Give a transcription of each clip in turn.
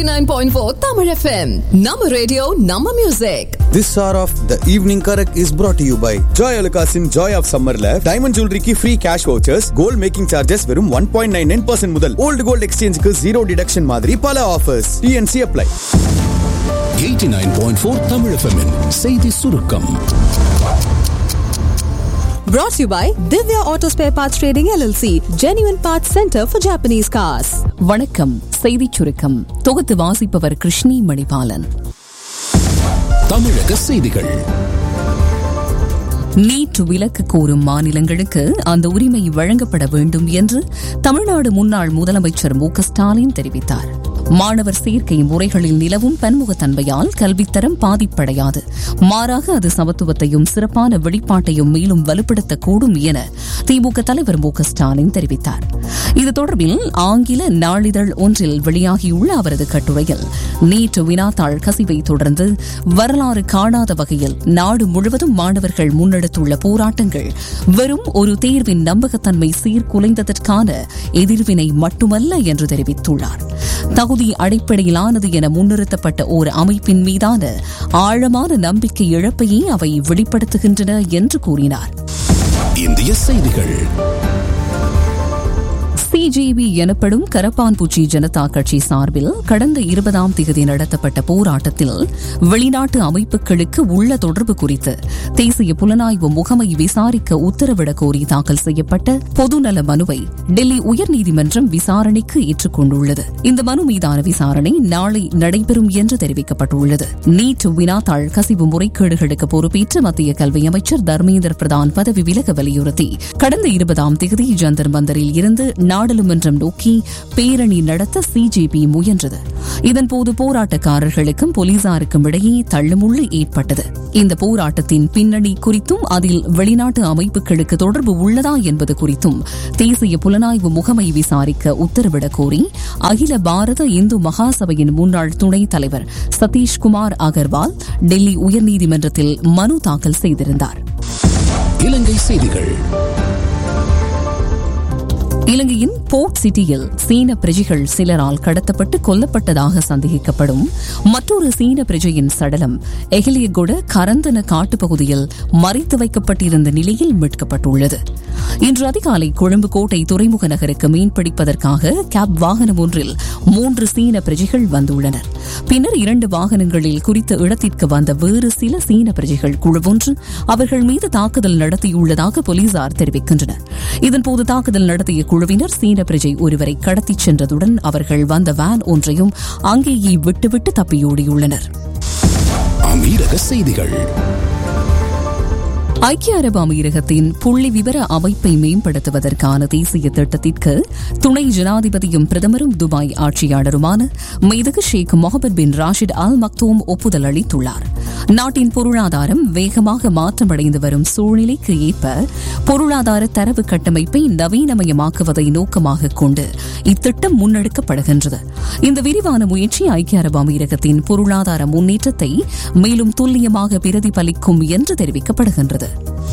89.4 Tamil FM. Nama radio, Nama music. This hour of the evening correct is brought to you by Joy Alukasin Joy of Summerல diamond ஜுவல்லரிக்கு free cash vouchers gold making charges வெறும் one point nine nine percent முதல் old gold எக்ஸ்சேஞ்சுக்கு zero deduction மாதிரி பல offers TNC apply 89.4 Tamil FM -இன் செய்தி சுருக்கம் Brought to you by Divya Auto Spare Parts Trading LLC, Genuine Parts Center for Japanese Cars. வணக்கம் செய்திச் சுருக்கம் தொகுத்து வாசிப்பவர் கிருஷ்ணி மணிபாலன் தமிழக செய்திகள் நீட் விலக்கு கோரும் மாநிலங்களுக்கு அந்த உரிமை வழங்கப்பட வேண்டும் என்று தமிழ்நாடு முன்னாள் முதலமைச்சர் மு க ஸ்டாலின் தெரிவித்தார் மாணவர் சேர்க்கை முறைகளில் நிலவும் பன்முகத்தன்மையால் கல்வித்தரம் பாதிப்படையாது மாறாக அது சமத்துவத்தையும் சிறப்பான வெளிப்பாட்டையும் மேலும் வலுப்படுத்தக்கூடும் என திமுக தலைவர் மு க ஸ்டாலின் தெரிவித்தார் இது தொடர்பில் ஆங்கில நாளிதழ் ஒன்றில் வெளியாகியுள்ள அவரது கட்டுரையில் நீட் வினாத்தாள் கசிவை தொடர்ந்து வரலாறு காணாத வகையில் நாடு முழுவதும் மாணவர்கள் முன்னெடுத்துள்ள போராட்டங்கள் வெறும் ஒரு தேர்வின் நம்பகத்தன்மை சீர்குலைந்ததற்கான எதிர்வினை மட்டுமல்ல என்று தெரிவித்துள்ளார் தகுதி அடிப்படையிலானது என முன்னிறுத்தப்பட்ட ஓர் அமைப்பின் மீதான ஆழமான நம்பிக்கை இழப்பையே அவை வெளிப்படுத்துகின்றன என்று கூறினார் இந்திய செய்திகள் சிஜிபி எனப்படும் கரப்பான்பூச்சி ஜனதா கட்சி சார்பில் கடந்த இருபதாம் தேதி நடத்தப்பட்ட போராட்டத்தில் வெளிநாட்டு அமைப்புகளுக்கு உள்ள தொடர்பு குறித்து தேசிய புலனாய்வு முகமை விசாரிக்க உத்தரவிடக் கோரி தாக்கல் செய்யப்பட்ட பொதுநல மனுவை டெல்லி உயர்நீதிமன்றம் விசாரணைக்கு ஏற்றுக்கொண்டுள்ளது இந்த மனு மீதான விசாரணை நாளை நடைபெறும் என்று தெரிவிக்கப்பட்டுள்ளது நீட் வினாத்தாள் கசிவு முறைகேடுகளுக்கு பொறுப்பேற்ற மத்திய கல்வி அமைச்சர் தர்மேந்திர பிரதான் பதவி விலக வலியுறுத்தி கடந்த இருபதாம் தேதி ஜந்தர் மந்தரில் இருந்து நாடாளுமன்றம் நோக்கி பேரணி நடத்த சிஜேபி முயன்றது இதன்போது போராட்டக்காரர்களுக்கும் போலீசாருக்கும் இடையே தள்ளுமுள்ளு ஏற்பட்டது இந்த போராட்டத்தின் பின்னணி குறித்தும் அதில் வெளிநாட்டு அமைப்புகளுக்கு தொடர்பு உள்ளதா என்பது குறித்தும் தேசிய புலனாய்வு முகமை விசாரிக்க உத்தரவிடக் கோரி அகில பாரத இந்து மகாசபையின் முன்னாள் துணைத் தலைவர் சதீஷ்குமார் அகர்வால் டெல்லி உயர்நீதிமன்றத்தில் மனு தாக்கல் செய்திருந்தார் இலங்கை செய்திகள் இலங்கையின் போர்ட் சிட்டியில் சீன பிரஜைகள் சிலரால் கடத்தப்பட்டு கொல்லப்பட்டதாக சந்தேகிக்கப்படும் மற்றொரு சீன பிரஜையின் சடலம் எகிலியகுட கரந்தன காட்டுப்பகுதியில் மறைத்து வைக்கப்பட்டிருந்த நிலையில் மீட்கப்பட்டுள்ளது இன்று அதிகாலை கொழும்பு கோட்டை துறைமுக நகருக்கு மீன்பிடிப்பதற்காக கேப் வாகனம் ஒன்றில் மூன்று சீன பிரஜைகள் வந்துள்ளனர் பின்னர் இரண்டு வாகனங்களில் குறித்த இடத்திற்கு வந்த வேறு சில சீன பிரஜைகள் குழுவொன்று அவர்கள் மீது தாக்குதல் நடத்தியுள்ளதாக போலீசார் தெரிவிக்கின்றனர் இதன்போது தாக்குதல் நடத்திய குழுவினர் சீன பிரஜை ஒருவரை கடத்திச் சென்றதுடன் அவர்கள் வந்த வேன் ஒன்றையும் அங்கேயே விட்டுவிட்டு தப்பியோடியுள்ளனர் அமீரக செய்திகள் ஐக்கிய அரபு அமீரகத்தின் புள்ளி விவர அமைப்பை மேம்படுத்துவதற்கான தேசிய திட்டத்திற்கு துணை ஜனாதிபதியும் பிரதமரும் துபாய் ஆட்சியாளருமான மெய்தகு Sheikh Mohammed bin Rashid Al Maktoum ஒப்புதல் அளித்துள்ளார் நாட்டின் பொருளாதாரம் வேகமாக மாற்றமடைந்து வரும் சூழ்நிலைக்கு ஏற்ப பொருளாதார தரவு கட்டமைப்பை நவீனமயமாக்குவதை நோக்கமாக கொண்டு இத்திட்டம் முன்னெடுக்கப்படுகின்றது இந்த விரிவான முயற்சி ஐக்கிய அரபு அமீரகத்தின் பொருளாதார முன்னேற்றத்தை மேலும் துல்லியமாக பிரதிபலிக்கும் என்று தெரிவிக்கப்படுகின்றது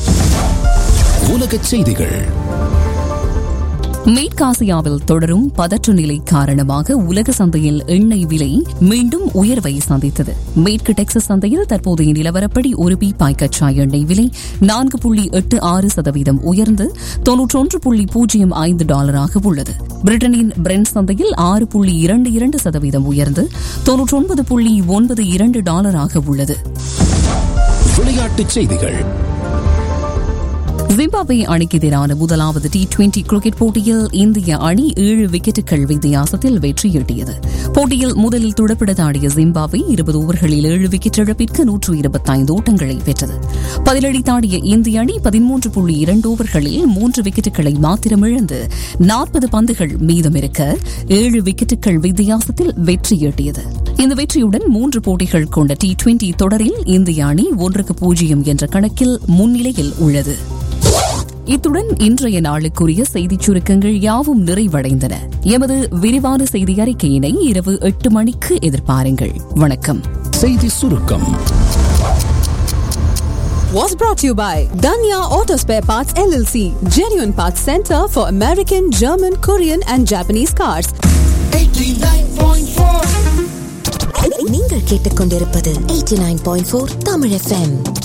உலகச் செய்திகள் மேற்காசியாவில் தொடரும் பதற்ற நிலை காரணமாக உலக சந்தையில் எண்ணெய் விலை மீண்டும் உயர்வை சந்தித்தது மேற்கு டெக்சஸ் சந்தையில் தற்போதைய நிலவரப்படி ஒரு பீப்பாய் கச்சா எண்ணெய் விலை நான்கு புள்ளி எட்டு ஆறு சதவீதம் உயர்ந்து தொன்னூற்றொன்று புள்ளி பூஜ்ஜியம் ஐந்து டாலராக உள்ளது பிரிட்டனின் பிரெண்ட் சந்தையில் ஆறு புள்ளி இரண்டு இரண்டு சதவீதம் உயர்ந்து தொன்னூற்றொன்பது புள்ளி ஒன்பது இரண்டு டாலராக உள்ளது விளையாட்டுச் செய்திகள் ஜிம்பாப்வே அணிக்கு எதிரான முதலாவது டி டுவெண்டி கிரிக்கெட் போட்டியில் இந்திய அணி ஏழு விக்கெட்டுகள் வித்தியாசத்தில் வெற்றியீட்டியது போட்டியில் முதலில் துடுப்பிடத்தாடிய ஜிம்பாப்வே இருபது ஓவர்களில் ஏழு விக்கெட் இழப்பிற்கு நூற்று இருபத்தைந்து ஓட்டங்களை பெற்றது பதிலளித்தாடிய இந்திய அணி பதிமூன்று புள்ளி இரண்டு ஓவர்களில் மூன்று விக்கெட்டுகளை மாத்திரம் இழந்து நாற்பது பந்துகள் மீதமிருக்க ஏழு விக்கெட்டுகள் வித்தியாசத்தில் வெற்றியீட்டியது இந்த வெற்றியுடன் மூன்று போட்டிகள் கொண்ட டி டுவெண்டி தொடரில் இந்திய அணி ஒன்றுக்கு பூஜ்ஜியம் என்ற கணக்கில் முன்னிலையில் உள்ளது இத்துடன் இன்றைய நாளுக்குரிய செய்திச் சுருக்கங்கள் யாவும் நிறைவடைந்தன எமது விரிவான செய்தி அறிக்கையினை இரவு எட்டு மணிக்கு எதிர்பாருங்கள் வணக்கம் செய்தி சுருக்கம் Was brought to you by Danya Auto Spare Parts LLC, Genuine Parts Center for American, German, Korean, and Japanese cars. 89.4 நீங்கள் கேட்டுக்கொண்டிருப்பது eighty nine point four Tamil FM